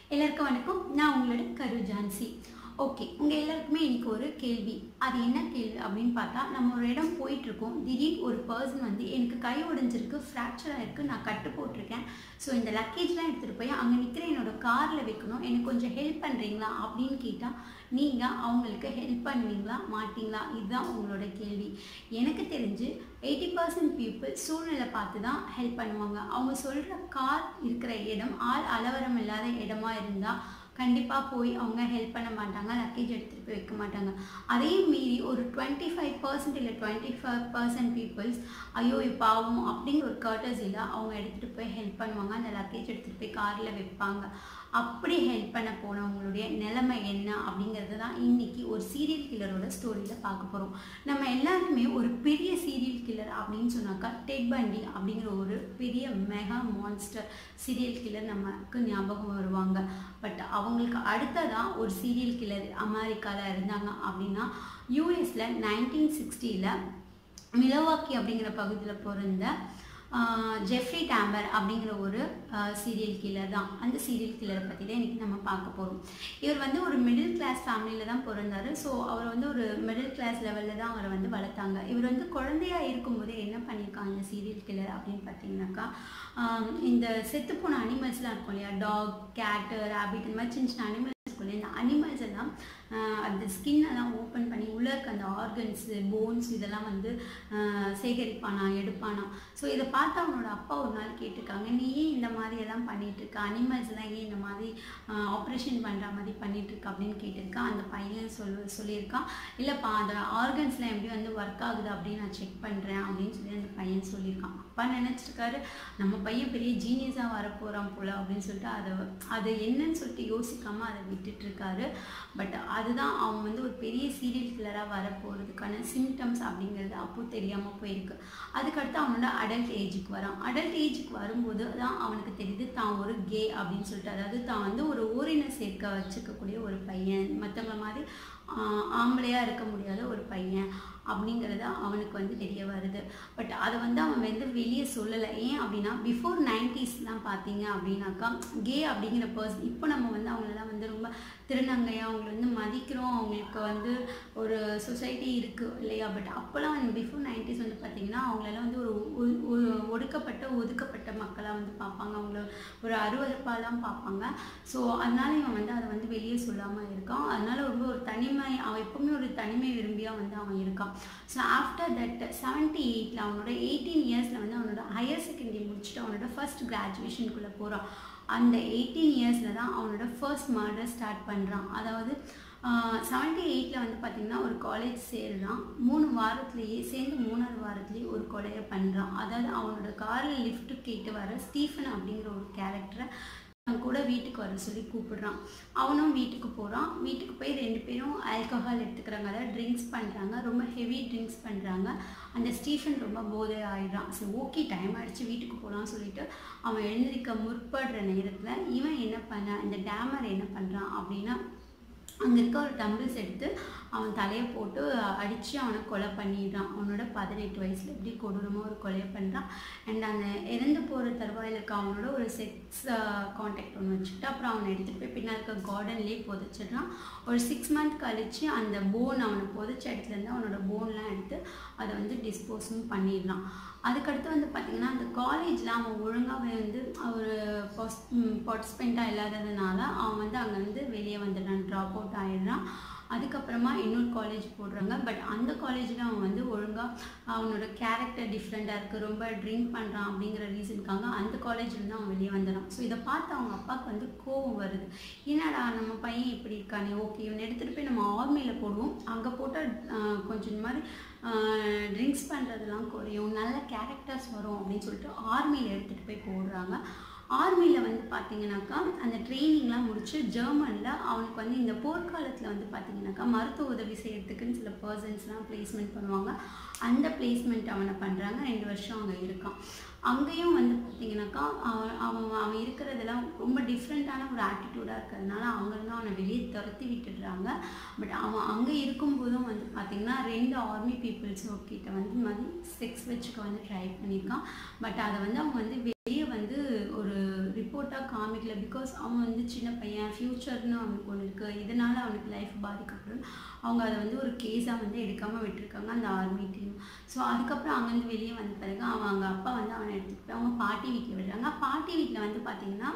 எல்லாருக்கும் வணக்கம் நான் உங்களோட கரு ஜான்சி ஓகே உங்கள் எல்லாருக்குமே இன்னைக்கு ஒரு கேள்வி அது என்ன கேள்வி அப்படின்னு பார்த்தா நம்ம ஒரு இடம் போயிட்டுருக்கோம் திடீர்னு ஒரு பர்சன் வந்து எனக்கு கை உடைஞ்சிருக்கு ஃப்ராக்சர் ஆயிருக்கு நான் கட்டு போட்டிருக்கேன் ஸோ இந்த லக்கேஜ்லாம் எடுத்துகிட்டு போய் அங்கே நிற்கிற என்னோட காரில் வைக்கணும் எனக்கு கொஞ்சம் ஹெல்ப் பண்ணுறீங்களா அப்படின்னு கேட்டால் நீங்கள் அவங்களுக்கு ஹெல்ப் பண்ணுவீங்களா மாட்டீங்களா இதுதான் உங்களோட கேள்வி எனக்கு தெரிஞ்சு எயிட்டி பர்சன்ட் பீப்புள் சூழ்நிலை பார்த்து தான் ஹெல்ப் பண்ணுவாங்க அவங்க சொல்கிற கார் இருக்கிற இடம் ஆள் அலவரம் இல்லாத இடமா இருந்தால் கண்டிப்பாக போய் அவங்க ஹெல்ப் பண்ண மாட்டாங்க லக்கேஜ் எடுத்துகிட்டு போய் வைக்க மாட்டாங்க அதே மீறி ஒரு டுவெண்ட்டி ஃபைவ் பர்சன்ட் இல்லை டுவெண்ட்டி ஃபைவ் பர்சன்ட் பீப்புள்ஸ் ஐயோ பாவம் அப்படிங்கிற ஒரு கர்டஸில் அவங்க எடுத்துகிட்டு போய் ஹெல்ப் பண்ணுவாங்க அந்த லக்கேஜ் எடுத்துகிட்டு போய் காரில் வைப்பாங்க அப்படி ஹெல்ப் பண்ண போனவங்களுடைய நிலைமை என்ன அப்படிங்கிறது தான் இன்னைக்கு ஒரு சீரியல் கில்லரோட ஸ்டோரியில் பார்க்க போகிறோம் நம்ம எல்லாருமே ஒரு பெரிய சீரியல் கில்லர் அப்படின்னு சொன்னாக்கா டெட் பண்டி அப்படிங்கிற ஒரு பெரிய மெகா மான்ஸ்டர் சீரியல் கில்லர் நமக்கு ஞாபகம் வருவாங்க பட் அவங்களுக்கு அடுத்ததாக ஒரு சீரியல் கில்லர் அமெரிக்காவில் இருந்தாங்க அப்படின்னா யூஎஸில் நைன்டீன் சிக்ஸ்டியில் மிலோவாக்கி அப்படிங்கிற பகுதியில் பிறந்த ஜெஃப்ரி டேம்பர் அப்படிங்கிற ஒரு சீரியல் கில்லர் தான் அந்த சீரியல் கில்லரை பற்றி தான் இன்றைக்கி நம்ம பார்க்க போகிறோம் இவர் வந்து ஒரு மிடில் கிளாஸ் ஃபேமிலியில் தான் பிறந்தார் ஸோ அவர் வந்து ஒரு மிடில் கிளாஸ் லெவலில் தான் அவரை வந்து வளர்த்தாங்க இவர் வந்து குழந்தையா இருக்கும்போதே என்ன பண்ணியிருக்காங்க இந்த சீரியல் கில்லர் அப்படின்னு பார்த்தீங்கன்னாக்கா இந்த செத்துப்போன அனிமல்ஸ்லாம் இருக்கும் இல்லையா டாக் கேட்டு ரேபிட் இந்த மாதிரி சின்ன சின்ன அனிமல்ஸ் இருக்கும் இல்லையா இந்த அனிமல்ஸ் எல்லாம் அந்த ஸ்கின்னெல்லாம் ஓப்பன் பண்ணி உள்ளே இருக்க அந்த ஆர்கன்ஸு போன்ஸ் இதெல்லாம் வந்து சேகரிப்பானா எடுப்பானா ஸோ இதை பார்த்து அவனோட அப்பா ஒரு நாள் கேட்டிருக்காங்க நீ ஏன் இந்த மாதிரி எல்லாம் பண்ணிகிட்ருக்க அனிமல்ஸ்லாம் ஏன் இந்த மாதிரி ஆப்ரேஷன் பண்ணுற மாதிரி பண்ணிகிட்ருக்க அப்படின்னு கேட்டிருக்கான் அந்த பையன் சொல் சொல்லியிருக்கான் இல்லைப்பா அந்த ஆர்கன்ஸ்லாம் எப்படி வந்து ஒர்க் ஆகுது அப்படின்னு நான் செக் பண்ணுறேன் அப்படின்னு சொல்லி அந்த பையன் சொல்லியிருக்கான் அப்பா நினச்சிருக்காரு நம்ம பையன் பெரிய ஜீனியஸாக வரப்போகிறான் போல் அப்படின்னு சொல்லிட்டு அதை அது என்னன்னு சொல்லிட்டு யோசிக்காமல் அதை விட்டுட்ருக்காரு பட் அதுதான் அவன் வந்து ஒரு பெரிய சீரியல் கில்லராக வரப்போகிறதுக்கான சிம்டம்ஸ் அப்படிங்கிறது அப்போ தெரியாமல் போயிருக்கு அதுக்கடுத்து அவனோட அடல்ட் ஏஜுக்கு வரான் அடல்ட் ஏஜுக்கு வரும்போது தான் அவனுக்கு தெரியுது தான் ஒரு கே அப்படின்னு சொல்லிட்டு அதாவது தான் வந்து ஒரு ஓரின சேர்க்க வச்சுக்கக்கூடிய ஒரு பையன் மற்றவங்கள மாதிரி ஆம்பளையாக இருக்க முடியாத ஒரு பையன் அப்படிங்கிறது அவனுக்கு வந்து தெரிய வருது பட் அதை வந்து அவன் வந்து வெளியே சொல்லலை ஏன் அப்படின்னா பிஃபோர் நைன்டிஸ்லாம் பார்த்தீங்க அப்படின்னாக்கா கே அப்படிங்கிற பர்சன் இப்போ நம்ம வந்து அவங்களெல்லாம் வந்து ரொம்ப திருநங்கையாக அவங்கள வந்து மதிக்கிறோம் அவங்களுக்கு வந்து ஒரு சொசைட்டி இருக்குது இல்லையா பட் அப்போல்லாம் வந்து பிஃபோர் நைன்டிஸ் வந்து பார்த்திங்கன்னா அவங்களெல்லாம் வந்து ஒரு ஒடுக்கப்பட்ட ஒதுக்கப்பட்ட மக்களாக வந்து பார்ப்பாங்க அவங்கள ஒரு அருவறுப்பாலாம் பார்ப்பாங்க ஸோ அதனால இவன் வந்து அதை வந்து வெளியே சொல்லாமல் இருக்கான் அதனால ரொம்ப ஒரு தனிமை அவன் எப்பவுமே ஒரு தனிமை விரும்பியாக வந்து அவன் இருக்கான் ஸோ ஆஃப்டர் தட் செவன்ட்டி எயிட்டில் அவனோட எயிட்டீன் இயர்ஸில் வந்து அவனோட ஹையர் செகண்டரி முடிச்சுட்டு அவனோட ஃபர்ஸ்ட் கிராஜுவேஷனுக்குள்ளே போகிறான் அந்த எயிட்டீன் இயர்ஸில் தான் அவனோட ஃபர்ஸ்ட் மர்டர் ஸ்டார்ட் பண்ணுறான் அதாவது செவன்ட்டி எயிட்டில் வந்து பார்த்திங்கன்னா ஒரு காலேஜ் சேர்றான் மூணு வாரத்துலேயே சேர்ந்து மூணாவது வாரத்துலேயே ஒரு கொலையை பண்ணுறான் அதாவது அவனோட காரில் லிஃப்ட்டு கேட்டு வர ஸ்டீஃபன் அப்படிங்கிற ஒரு கேரக்டரை கூட வீட்டுக்கு வர சொல்லி கூப்பிடுறான் அவனும் வீட்டுக்கு போகிறான் வீட்டுக்கு போய் ரெண்டு பேரும் ஆல்கஹால் எடுத்துக்கிறாங்க அதாவது ட்ரிங்க்ஸ் பண்ணுறாங்க ரொம்ப ஹெவி ட்ரிங்க்ஸ் பண்ணுறாங்க அந்த ஸ்டீஃபன் ரொம்ப போதை ஆயிடுறான் சரி ஓகே டைம் ஆகிடுச்சு வீட்டுக்கு போகலான்னு சொல்லிட்டு அவன் எழுந்திருக்க முற்படுற நேரத்தில் இவன் என்ன பண்ண இந்த டேமர் என்ன பண்ணுறான் அப்படின்னா அங்கே இருக்க ஒரு டம்பிள்ஸ் எடுத்து அவன் தலையை போட்டு அடித்து அவனை கொலை பண்ணிடுறான் அவனோட பதினெட்டு வயசில் எப்படி கொடூரமாக ஒரு கொலையை பண்ணுறான் அண்ட் அந்த இறந்து போகிற தருவாயில் இருக்க அவனோட ஒரு செக்ஸ் காண்டாக்ட் ஒன்று வச்சுக்கிட்டு அப்புறம் அவனை எடுத்துகிட்டு போய் பின்னால் இருக்க கார்டன்லேயே புதைச்சிடுறான் ஒரு சிக்ஸ் மந்த் கழித்து அந்த போன் அவனை புதைச்ச இடத்துலேருந்து அவனோட போன்லாம் எடுத்து அதை வந்து டிஸ்போஸும் பண்ணிடலாம் அதுக்கடுத்து வந்து பார்த்திங்கன்னா அந்த காலேஜில் அவன் ஒழுங்காகவே வந்து ஒரு பாஸ் பார்ட்டிசிபெண்ட்டாக இல்லாததுனால அவன் வந்து அங்கேருந்து வெளியே வந்துடுறான் ட்ராப் அவுட் ஆகிடுறான் அதுக்கப்புறமா இன்னொரு காலேஜ் போடுறாங்க பட் அந்த காலேஜில் அவன் வந்து ஒழுங்காக அவனோட கேரக்டர் டிஃப்ரெண்ட்டாக இருக்குது ரொம்ப ட்ரிங்க் பண்ணுறான் அப்படிங்கிற ரீசனுக்காக அந்த காலேஜ்லேருந்து அவன் வெளியே வந்துடான் ஸோ இதை பார்த்து அவங்க அப்பாவுக்கு வந்து கோவம் வருது என்னடா நம்ம பையன் இப்படி இருக்கானே ஓகே இவனை எடுத்துகிட்டு போய் நம்ம ஆர்மியில் போடுவோம் அங்கே போட்டால் கொஞ்சம் இந்த மாதிரி ட்ரிங்க்ஸ் பண்ணுறதெல்லாம் குறையும் நல்ல கேரக்டர்ஸ் வரும் அப்படின்னு சொல்லிட்டு ஆர்மியில் எடுத்துகிட்டு போய் போடுறாங்க ஆர்மியில் வந்து பார்த்தீங்கன்னாக்கா அந்த ட்ரைனிங்லாம் முடிச்சு ஜெர்மனில் அவனுக்கு வந்து இந்த போர்க்காலத்தில் வந்து பார்த்தீங்கன்னாக்கா மருத்துவ உதவி செய்யறதுக்குன்னு சில பர்சன்ஸ்லாம் பிளேஸ்மெண்ட் பண்ணுவாங்க அந்த பிளேஸ்மெண்ட் அவனை பண்ணுறாங்க ரெண்டு வருஷம் அங்கே இருக்கான் அங்கேயும் வந்து பார்த்தீங்கன்னாக்கா அவன் அவன் அவன் இருக்கிறதெல்லாம் ரொம்ப டிஃப்ரெண்ட்டான ஒரு ஆட்டிடியூடாக இருக்கிறதுனால அவங்கெல்லாம் அவனை வெளியே துரத்தி விட்டுடுறாங்க பட் அவன் அங்கே இருக்கும்போதும் வந்து பார்த்திங்கன்னா ரெண்டு ஆர்மி பீப்புள்ஸ் கிட்ட வந்து இந்த மாதிரி செக்ஸ் வச்சுக்க வந்து ட்ரை பண்ணியிருக்கான் பட் அதை வந்து அவங்க வந்து வெளியே வந்து ஒரு ரிப்போர்ட் சப்போர்ட்டாக காமிக்கல பிகாஸ் அவன் வந்து சின்ன பையன் ஃப்யூச்சர்னு அவனுக்கு ஒன்று இருக்குது இதனால் அவனுக்கு லைஃப் பாதிக்கப்படும் அவங்க அதை வந்து ஒரு கேஸாக வந்து எடுக்காமல் விட்டுருக்காங்க அந்த ஆர்மி டீம் ஸோ அதுக்கப்புறம் அங்கேருந்து வெளியே வந்த பிறகு அவன் அவங்க அப்பா வந்து அவனை எடுத்துக்கிட்டு போய் அவங்க பாட்டி வீட்டில் விடுறாங்க பாட்டி வீட்டில் வந்து பார்த்திங்கன்னா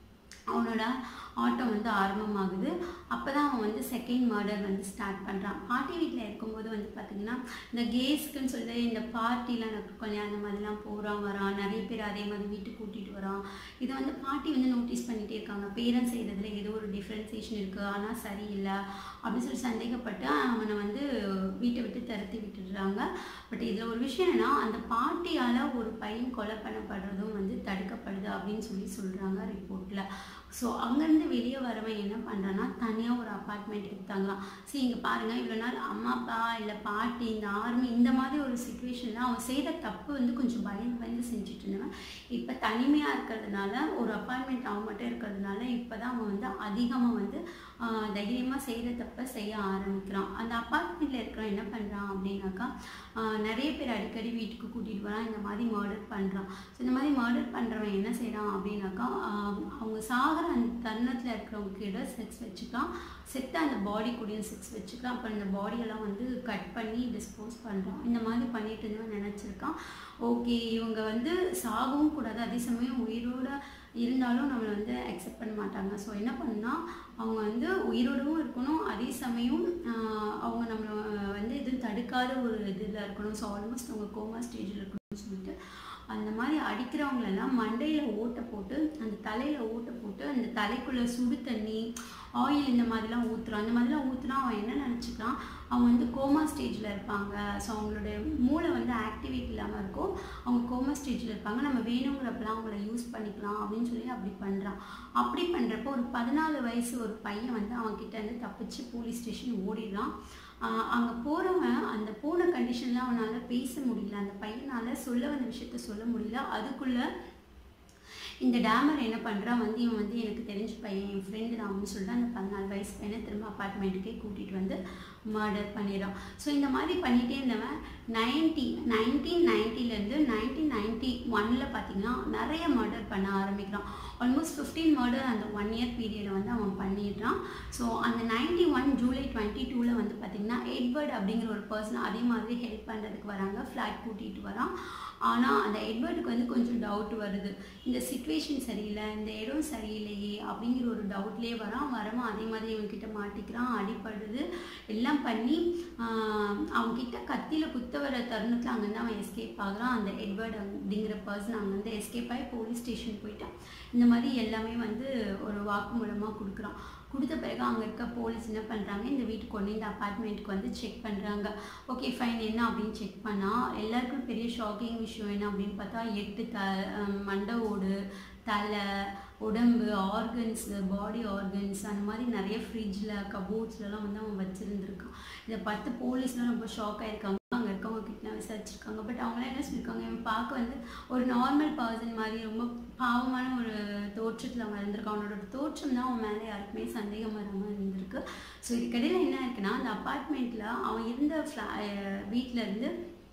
அவனோட ஆட்டம் வந்து ஆரம்பமாகுது அப்போ தான் அவன் வந்து செகண்ட் மர்டர் வந்து ஸ்டார்ட் பண்ணுறான் பாட்டி வீட்டில் இருக்கும்போது வந்து பார்த்திங்கன்னா இந்த கேஸ்க்குன்னு சொல்லி இந்த பார்ட்டிலாம் நடக்கும் அந்த மாதிரிலாம் போகிறான் வரான் நிறைய பேர் அதே மாதிரி வீட்டுக்கு கூட்டிகிட்டு வரான் இதை வந்து பாட்டி வந்து நோட்டீஸ் பண்ணிகிட்டே இருக்காங்க பேரண்ட்ஸ் செய்கிறதுல ஏதோ ஒரு டிஃப்ரென்சேஷன் இருக்குது ஆனால் சரியில்லை அப்படின்னு சொல்லி சந்தேகப்பட்டு அவனை வந்து வீட்டை விட்டு திரட்டி விட்டுடுறாங்க பட் இதில் ஒரு விஷயம் என்னென்னா அந்த பாட்டியால் ஒரு பையன் கொலை பண்ணப்படுறதும் வந்து தடுக்கப்படுது அப்படின்னு சொல்லி சொல்கிறாங்க ரிப்போர்ட்டில் ஸோ அங்கேருந்து வெளியே வரவன் என்ன பண்ணுறான்னா தனியாக ஒரு அப்பார்ட்மெண்ட் எடுத்தாங்களாம் சரி இங்கே பாருங்கள் இவ்வளோ நாள் அம்மா அப்பா இல்லை பாட்டி இந்த ஆர்மி இந்த மாதிரி ஒரு சுச்சுவேஷனில் அவன் செய்கிற தப்பு வந்து கொஞ்சம் பயந்து பயந்து செஞ்சுட்டு இருந்தவன் இப்போ தனிமையாக இருக்கிறதுனால ஒரு அப்பார்ட்மெண்ட் அவன் மட்டும் இருக்கிறதுனால இப்போ தான் அவன் வந்து அதிகமாக வந்து தைரியமாக செய்கிற தப்பை செய்ய ஆரம்பிக்கிறான் அந்த அப்பார்ட்மெண்ட்டில் இருக்கிறவன் என்ன பண்ணுறான் அப்படின்னாக்கா நிறைய பேர் அடிக்கடி வீட்டுக்கு கூட்டிகிட்டு வரான் இந்த மாதிரி மர்டர் பண்ணுறான் ஸோ இந்த மாதிரி மர்டர் பண்ணுறவன் என்ன செய்கிறான் அப்படின்னாக்கா அவங்க சாகிற அந்த தருணத்தில் இருக்கிறவங்க கிட்ட செக்ஸ் வச்சுக்கலாம் செத்த அந்த பாடி கூடயும் செக்ஸ் வச்சுக்கலாம் அப்புறம் இந்த பாடியெல்லாம் வந்து கட் பண்ணி டிஸ்போஸ் பண்ணுறோம் இந்த மாதிரி பண்ணிட்டு இருந்தவன் நினச்சிருக்கான் ஓகே இவங்க வந்து சாகவும் கூடாது அதே சமயம் உயிரோட இருந்தாலும் நம்மளை வந்து அக்செப்ட் பண்ண மாட்டாங்க ஸோ என்ன பண்ணால் அவங்க வந்து உயிரோடவும் இருக்கணும் அதே சமயம் அவங்க நம்மளை வந்து எதுவும் தடுக்காத ஒரு இதில் இருக்கணும் ஸோ ஆல்மோஸ்ட் அவங்க கோமா ஸ்டேஜில் இருக்கணும்னு சொல்லிட்டு அந்த மாதிரி அடிக்கிறவங்களெல்லாம் மண்டையில் ஓட்டை போட்டு அந்த தலையில் ஓட்டை போட்டு அந்த தலைக்குள்ளே சுடு தண்ணி ஆயில் இந்த மாதிரிலாம் ஊற்றுறான் அந்த மாதிரிலாம் ஊற்றுனா அவன் என்ன நினச்சிக்கிறான் அவங்க வந்து கோமா ஸ்டேஜில் இருப்பாங்க ஸோ அவங்களுடைய மூளை வந்து ஆக்டிவேட் இல்லாமல் இருக்கும் அவங்க கோமா ஸ்டேஜில் இருப்பாங்க நம்ம வேணுங்கிறப்பெல்லாம் அவங்கள யூஸ் பண்ணிக்கலாம் அப்படின்னு சொல்லி அப்படி பண்ணுறான் அப்படி பண்ணுறப்போ ஒரு பதினாலு வயசு ஒரு பையன் வந்து அவன்கிட்ட இருந்து தப்பிச்சு போலீஸ் ஸ்டேஷன் ஓடிடுறான் அங்கே போகிறவன் அந்த போன கண்டிஷனில் அவனால் பேச முடியல அந்த பையனால் சொல்ல வந்த விஷயத்த சொல்ல முடியல அதுக்குள்ளே இந்த டேமர் என்ன பண்ணுறான் வந்து இவன் வந்து எனக்கு தெரிஞ்ச பையன் என் ஃப்ரெண்டு தான் அப்படின்னு சொல்லிட்டு அந்த பதினாலு வயசு பையனை திரும்ப அப்பார்ட்மெண்ட்டுக்கே கூட்டிகிட்டு வந்து மர்டர் பண்ணிடுறான் ஸோ இந்த மாதிரி பண்ணிகிட்டே இருந்தவன் நைன்டி நைன்டீன் நைன்ட்டிலேருந்து நைன்டீன் நைன்ட்டி ஒனில் பார்த்தீங்கன்னா நிறைய மர்டர் பண்ண ஆரம்பிக்கிறான் ஆல்மோஸ்ட் ஃபிஃப்டீன் மர்டர் அந்த ஒன் இயர் பீரியடை வந்து அவன் பண்ணிடுறான் ஸோ அந்த நைன்டி ஒன் ஜூலை டுவெண்ட்டி டூவில் வந்து பார்த்திங்கன்னா எட்வர்ட் அப்படிங்கிற ஒரு பர்சன் அதே மாதிரி ஹெல்ப் பண்ணுறதுக்கு வராங்க ஃப்ளாட் கூட்டிகிட்டு வரான் ஆனால் அந்த எட்வர்டுக்கு வந்து கொஞ்சம் டவுட் வருது இந்த சுச்சுவேஷன் சரியில்லை இந்த இடம் சரியில்லையே அப்படிங்கிற ஒரு டவுட்லேயே வரான் வரவன் அதே மாதிரி இவன்கிட்ட மாட்டிக்கிறான் அடிப்படுது எல்லாம் பண்ணி அவன்கிட்ட கத்தியில் குத்த வர தருணத்தில் அங்கேருந்து அவன் எஸ்கேப் ஆகுறான் அந்த எட்வர்ட் அப்படிங்கிற பர்சன் அங்கேருந்து எஸ்கேப் ஆகி போலீஸ் ஸ்டேஷன் போயிட்டான் இந்த மாதிரி எல்லாமே வந்து ஒரு வாக்குமூலமாக கொடுக்குறான் கொடுத்த பிறகு அங்கே இருக்க போலீஸ் என்ன பண்ணுறாங்க இந்த வீட்டுக்கு கொண்டு இந்த அப்பார்ட்மெண்ட்டுக்கு வந்து செக் பண்ணுறாங்க ஓகே ஃபைன் என்ன அப்படின்னு செக் பண்ணால் எல்லாருக்கும் பெரிய ஷாக்கிங் விஷயம் என்ன அப்படின்னு பார்த்தா எட்டு த மண்டை ஓடு தலை உடம்பு ஆர்கன்ஸ் பாடி ஆர்கன்ஸ் அந்த மாதிரி நிறைய ஃப்ரிட்ஜில் கபோர்ட்ஸ்லலாம் வந்து அவன் வச்சுருந்துருக்கான் இதை பார்த்து போலீஸ்லாம் ரொம்ப ஷாக் ஆயிருக்காங்க அங்கே இருக்கவங்க கிட்ட விசாரிச்சிருக்காங்க பட் அவங்களாம் என்ன சொல்லியிருக்காங்க இவன் பார்க்க வந்து ஒரு நார்மல் பர்சன் மாதிரி ரொம்ப பாவமான ஒரு தோற்றத்தில் அவன் இருந்திருக்கான் அவனோட தோற்றம் தான் அவன் மேலே யாருக்குமே சந்தேகம் வராமல் இருந்திருக்கு ஸோ இதுக்கடையில் என்ன இருக்குன்னா அந்த அப்பார்ட்மெண்ட்டில் அவன் இருந்த ஃப்ளா வீட்டிலேருந்து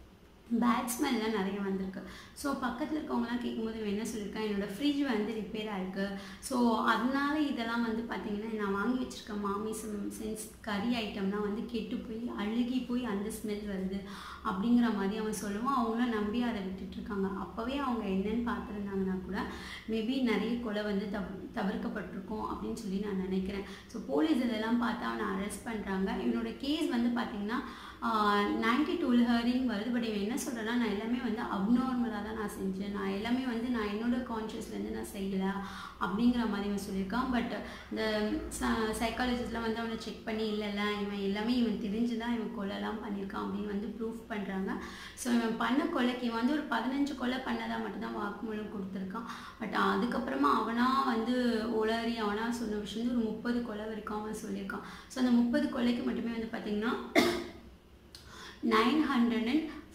பேட் ஸ்மெல்லாம் நிறைய வந்திருக்கு ஸோ பக்கத்தில் இருக்கவங்களாம் கேட்கும்போது இவன் என்ன சொல்லியிருக்கான் என்னோடய ஃப்ரிட்ஜ் வந்து ரிப்பேர் ஆயிருக்கு ஸோ அதனால இதெல்லாம் வந்து பார்த்திங்கன்னா நான் வாங்கி வச்சுருக்க மாமிசம் சென்ஸ் கறி ஐட்டம்லாம் வந்து கெட்டு போய் அழுகி போய் அந்த ஸ்மெல் வருது அப்படிங்கிற மாதிரி அவன் சொல்லுவான் அவங்களும் நம்பி அதை விட்டுட்ருக்காங்க அப்போவே அவங்க என்னன்னு பார்த்துருந்தாங்கன்னா கூட மேபி நிறைய கொலை வந்து தவ தவிர்க்கப்பட்டிருக்கும் அப்படின்னு சொல்லி நான் நினைக்கிறேன் ஸோ போலீஸ் இதெல்லாம் பார்த்து அவனை அரெஸ்ட் பண்ணுறாங்க இவனோட கேஸ் வந்து பார்த்திங்கன்னா நைன்டி டூல் ஹரிங் வருது பட் இவன் என்ன சொல்கிறேன்னா நான் எல்லாமே வந்து அப்நார்மலாக தான் நான் செஞ்சேன் நான் எல்லாமே வந்து நான் என்னோட கான்ஷியஸ்லேருந்து நான் செய்யலை அப்படிங்கிற மாதிரி இவன் சொல்லியிருக்கான் பட் இந்த சைக்காலஜிஸ்ட்லாம் வந்து அவனை செக் பண்ணி இல்லை இல்லை இவன் எல்லாமே இவன் தெரிஞ்சு தான் இவன் கொலைலாம் பண்ணியிருக்கான் அப்படின்னு வந்து ப்ரூஃப் பண்ணுறாங்க ஸோ இவன் பண்ண கொலைக்கு இவன் வந்து ஒரு பதினஞ்சு கொலை பண்ணதாக மட்டும்தான் வாக்குமூலம் கொடுத்துருக்கான் பட் அதுக்கப்புறமா அவனாக வந்து உளறி அவனாக சொன்ன விஷயம் வந்து ஒரு முப்பது கொலை வரைக்கும் அவன் சொல்லியிருக்கான் ஸோ அந்த முப்பது கொலைக்கு மட்டுமே வந்து பார்த்திங்கன்னா nine hundred and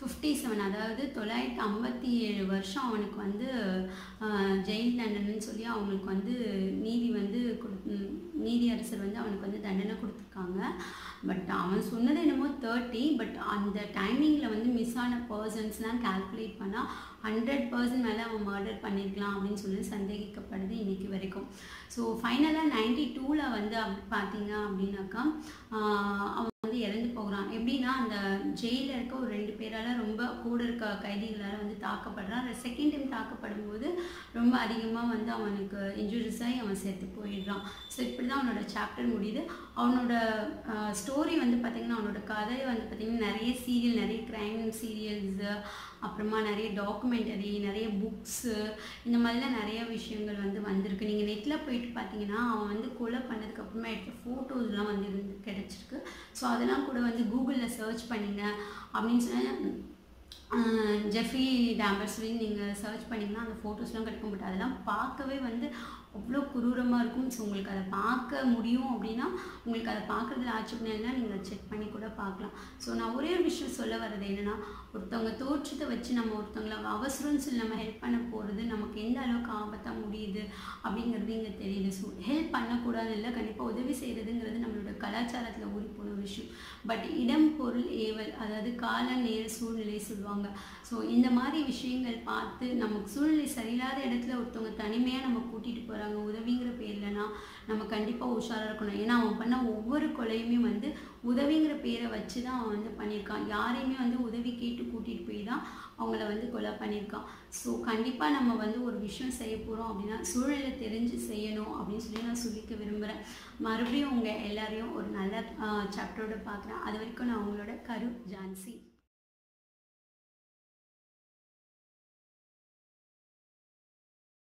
fifty seven அதாவது தொள்ளாயிரத்தி ஐம்பத்தி ஏழு வருஷம் அவனுக்கு வந்து ஜெயில் தண்டனைன்னு சொல்லி அவங்களுக்கு வந்து நீதி வந்து கொடு நீதி அரசர் வந்து அவனுக்கு வந்து தண்டனை கொடுத்துருக்காங்க பட் அவன் சொன்னது என்னமோ தேர்ட்டி பட் அந்த டைமிங்கில் வந்து மிஸ் ஆன பர்சன்ஸ்லாம் கால்குலேட் பண்ணால் ஹண்ட்ரட் பர்சன்ட் மேலே அவன் மர்டர் பண்ணியிருக்கலாம் அப்படின்னு சொல்லி சந்தேகிக்கப்படுது இன்றைக்கி வரைக்கும் ஸோ ஃபைனலாக நைன்டி டூவில் வந்து அப்படி பார்த்தீங்க அப்படின்னாக்கா அவன் வந்து இறந்து போகிறான் எப்படின்னா அந்த ஜெயிலில் இருக்க ஒரு ரெண்டு பேரால் ரொம்ப கூட இருக்க கைதிகளால் வந்து தாக்கப்படுறான் செகண்ட் டைம் தாக்கப்படும் போது ரொம்ப அதிகமாக வந்து அவனுக்கு இன்ஜுரிஸ் ஆகி அவன் செத்து போயிடுறான் ஸோ இப்படி தான் அவனோட சாப்டர் முடியுது அவனோட ஸ்டோரி வந்து பார்த்திங்கன்னா அவனோட கதை வந்து பார்த்திங்கன்னா நிறைய சீரியல் நிறைய க்ரைம் சீரியல்ஸு அப்புறமா நிறைய டாக்குமெண்டரி நிறைய புக்ஸு இந்த மாதிரிலாம் நிறைய விஷயங்கள் வந்து வந்திருக்கு நீங்கள் நெட்டில் போயிட்டு பார்த்தீங்கன்னா அவன் வந்து கொலை பண்ணதுக்கு அப்புறமா எடுத்த ஃபோட்டோஸ்லாம் வந்து இருந்து கிடச்சிருக்கு ஸோ அதெல்லாம் கூட வந்து கூகுளில் சர்ச் பண்ணுங்க அப்படின்னு சொன்னால் ஜெஃப்ரி டேம்பர் சொல்லி நீங்கள் சர்ச் பண்ணிங்கன்னா அந்த ஃபோட்டோஸ்லாம் கிடைக்கும் பட் அதெல்லாம் பார்க்கவே வந்து அவ்வளோ குரூரமாக இருக்கும் ஸோ உங்களுக்கு அதை பார்க்க முடியும் அப்படின்னா உங்களுக்கு அதை பார்க்குறதுல ஆட்சேபணம் இல்லைன்னா நீங்கள் அதை செக் பண்ணி கூட பார்க்கலாம் ஸோ நான் ஒரே ஒரு விஷயம் சொல்ல வர்றது என்னென்னா ஒருத்தவங்க தோற்றத்தை வச்சு நம்ம ஒருத்தவங்கள அவசரம்னு சொல்லி நம்ம ஹெல்ப் பண்ண போகிறது நமக்கு எந்த அளவுக்கு ஆபத்தாக முடியுது அப்படிங்கிறது இங்கே தெரியுது ஸோ ஹெல்ப் பண்ணக்கூடாது இல்லை கண்டிப்பாக உதவி செய்கிறதுங்கிறது நம்மளோட கலாச்சாரத்தில் ஊறி போன ஒரு விஷயம் பட் இடம் பொருள் ஏவல் அதாவது கால நேர சூழ்நிலை சொல்லுவாங்க ஸோ இந்த மாதிரி விஷயங்கள் பார்த்து நமக்கு சூழ்நிலை சரியில்லாத இடத்துல ஒருத்தவங்க தனிமையாக நம்ம கூட்டிகிட்டு போகிறாங்க உதவிங்கிற பேர்லனா நம்ம கண்டிப்பாக உஷாராக இருக்கணும் ஏன்னா அவன் பண்ண ஒவ்வொரு கொலையுமே வந்து உதவிங்கிற பேரை வச்சு தான் அவன் வந்து பண்ணியிருக்கான் யாரையுமே வந்து உதவி கேட்டு கூட்டிகிட்டு போய் தான் அவங்கள வந்து கொலை பண்ணியிருக்கான் ஸோ கண்டிப்பாக நம்ம வந்து ஒரு விஷயம் செய்ய போகிறோம் அப்படின்னா சூழலை தெரிஞ்சு செய்யணும் அப்படின்னு சொல்லி நான் சொல்லிக்க விரும்புகிறேன் மறுபடியும் உங்கள் எல்லாரையும் ஒரு நல்ல சாப்டரோட பார்க்குறேன் அது வரைக்கும் நான் உங்களோட கரு ஜான்சி